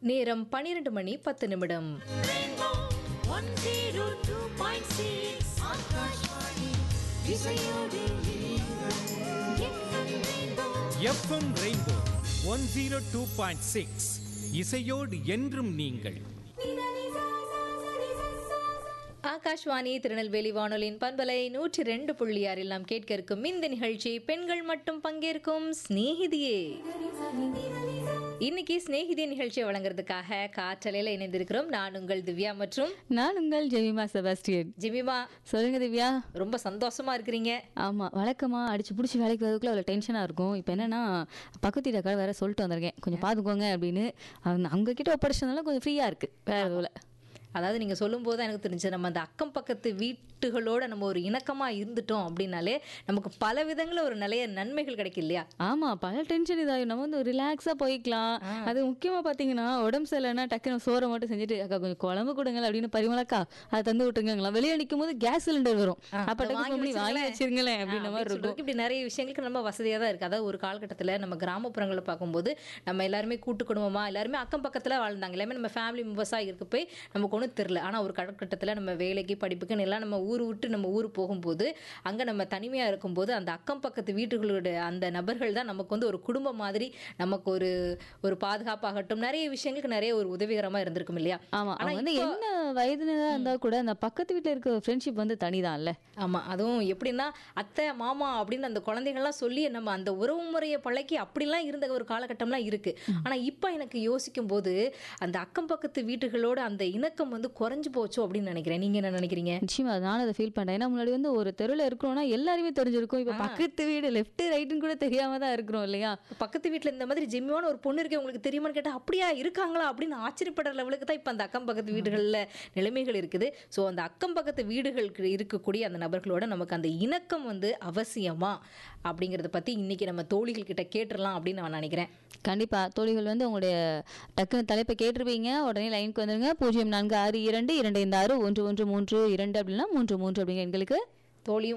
நேரம் பன்னிரண்டு மணி பத்து நிமிடம் FM Rainbow one zero two point six இசையோடு என்றும் நீங்கள் ஆகாஷ்வாணி திருநெல்வேலி வானொலியின் பண்பலை நூற்றி ரெண்டு புள்ளி ஆறில் நாம் கேட்க இருக்கும் இந்த நிகழ்ச்சி பெண்கள் மட்டும் பங்கேற்கும் சிநேகிதியே இன்னைக்கு சிநேகிதி நிகழ்ச்சியை வழங்குறதுக்காக காற்றலையில் இணைந்திருக்கிறோம் நான் உங்கள் திவ்யா மற்றும் நான் உங்கள் ஜெமிமா செபாஸ்டியன் ஜிமிமா சொல்லுங்க திவ்யா ரொம்ப சந்தோஷமா இருக்கிறீங்க ஆமாம் வழக்கமா அடிச்சு பிடிச்சி வேலைக்கு வரதுக்குள்ள அவ்வளோ டென்ஷனாக இருக்கும் இப்போ என்னன்னா பக்கத்து வீட்டுக்கார வேற சொல்லிட்டு வந்திருக்கேன் கொஞ்சம் பார்த்துக்கோங்க அப்படின்னு அவங்க அவங்க கிட்ட ஒப்படைச்சதுனால கொஞ்சம் ஃப்ரீயாக இருக்கு வேற எதுவும் இல்லை அதாவது நீங்கள் சொல்லும்போது தான் எனக்கு தெரிஞ்சு நம்ம அந்த அக்கம் பக்கத்து வீட்டுகளோட நம்ம ஒரு இணக்கமாக இருந்துட்டோம் அப்படின்னாலே நமக்கு பல விதங்களில் ஒரு நிறைய நன்மைகள் கிடைக்கும் இல்லையா ஆமாம் பல டென்ஷன் இதாகும் நம்ம வந்து ரிலாக்ஸாக போய்க்கலாம் அது முக்கியமாக பார்த்தீங்கன்னா உடம்பு சரியில்லைன்னா டக்குனு சோறை மட்டும் செஞ்சுட்டு அக்கா கொஞ்சம் குழம்பு கொடுங்க அப்படின்னு பரிமளக்கா அதை தந்து விட்டுருங்களா வெளியே நிற்கும் போது கேஸ் சிலிண்டர் வரும் அப்போ அதை டக்கு பண்ணி வாங்கி வச்சிருங்களேன் அப்படின்ற மாதிரி இருக்கும் சொல்றதுக்கு இப்படி நிறைய விஷயங்களுக்கு நம்ம வசதியாக தான் இருக்குது அதாவது ஒரு காலகட்டத்தில் நம்ம கிராமப்புறங்களில் பார்க்கும்போது நம்ம எல்லாருமே கூட்டு குடும்பமா எல்லாருமே அக்கம் பக்கத்தில் வாழ்ந்தாங்க எல்லாமே நம்ம ஃபேமிலி மெம்பர்ஸாக இருக்கப்போ நமக்கு ஒன்றும் தெரில ஆனால் ஒரு காலகட்டத்தில் நம்ம வேலைக்கு படிப்புக்குன்னு எல்லாம் நம்ம ஊர் விட்டு நம்ம ஊர் போகும்போது அங்கே நம்ம தனிமையாக இருக்கும்போது அந்த அக்கம் பக்கத்து வீட்டுகளோட அந்த நபர்கள் தான் நமக்கு வந்து ஒரு குடும்பம் மாதிரி நமக்கு ஒரு ஒரு பாதுகாப்பாகட்டும் நிறைய விஷயங்களுக்கு நிறைய ஒரு உதவிகரமாக இருந்திருக்கும் இல்லையா ஆமா ஆனா அவங்க வந்து இப்போ- என்ன வயதுனதா இருந்தா கூட அந்த பக்கத்து வீட்டுல இருக்க ஃப்ரெண்ட்ஷிப் வந்து தனிதான்ல ஆமாம் அதுவும் எப்படின்னா அத்தை மாமா அப்படின்னு அந்த குழந்தைகள்லாம் சொல்லி நம்ம அந்த உறவு முறையை பழக்கி அப்படிலாம் இருந்த ஒரு காலகட்டம்லாம் இருக்கு ஆனா இப்போ எனக்கு யோசிக்கும் போது அந்த அக்கம் பக்கத்து வீட்டுகளோட அந்த இணக்கம் வந்து குறைஞ்சு போச்சோ அப்படின்னு நினைக்கிறேன் நீங்க என்ன நினைக்கிறீங்க நிச்சயமா நானும் அதை ஃபீல் பண்றேன் ஏன்னா முன்னாடி வந்து ஒரு தெருவில் இருக்கிறோம்னா எல்லாருமே தெரிஞ்சிருக்கும் இப்போ பக்கத்து வீடு லெஃப்ட் ரைட்டுன்னு கூட தெரியாம தான் இருக்கிறோம் இல்லையா பக்கத்து வீட்டில் இந்த மாதிரி ஜெம்மியான ஒரு பொண்ணு இருக்கே உங்களுக்கு தெரியுமான்னு கேட்டால் அப்படியா இருக்காங்களா அப்படின்னு ஆச்சரியப்படுற லெவலுக்கு தான் இப்போ அந்த அக்கம் பக்கத்து வீடுகளில் நிலைமைகள் இருக்குது ஸோ அந்த அக்கம் பக்கத்து வீடுகளுக்கு இருக்கக்கூடிய அந்த நபர்களோட நமக்கு அந்த இணக்கம் வந்து அவசியமா அப்படிங்கிறத பற்றி இன்னைக்கு நம்ம தோழிகள் கிட்ட கேட்டுடலாம் அப்படின்னு நான் நினைக்கிறேன் கண்டிப்பா தோழிகள் வந்து உங்களுடைய டக்குன்னு தலைப்பை கேட்டிருப்பீங்க உடனே லைனுக்கு வந்துருங்க பூஜ்ஜியம் நான்கு ஆறு இரண்டு இரண்டு ஐந்து ஆறு ஒன்று ஒன்று மூன்று இரண்டு அப்படின்னா மூன்று மூன்று அப்படிங்கிற எண்களுக்கு தோழியும்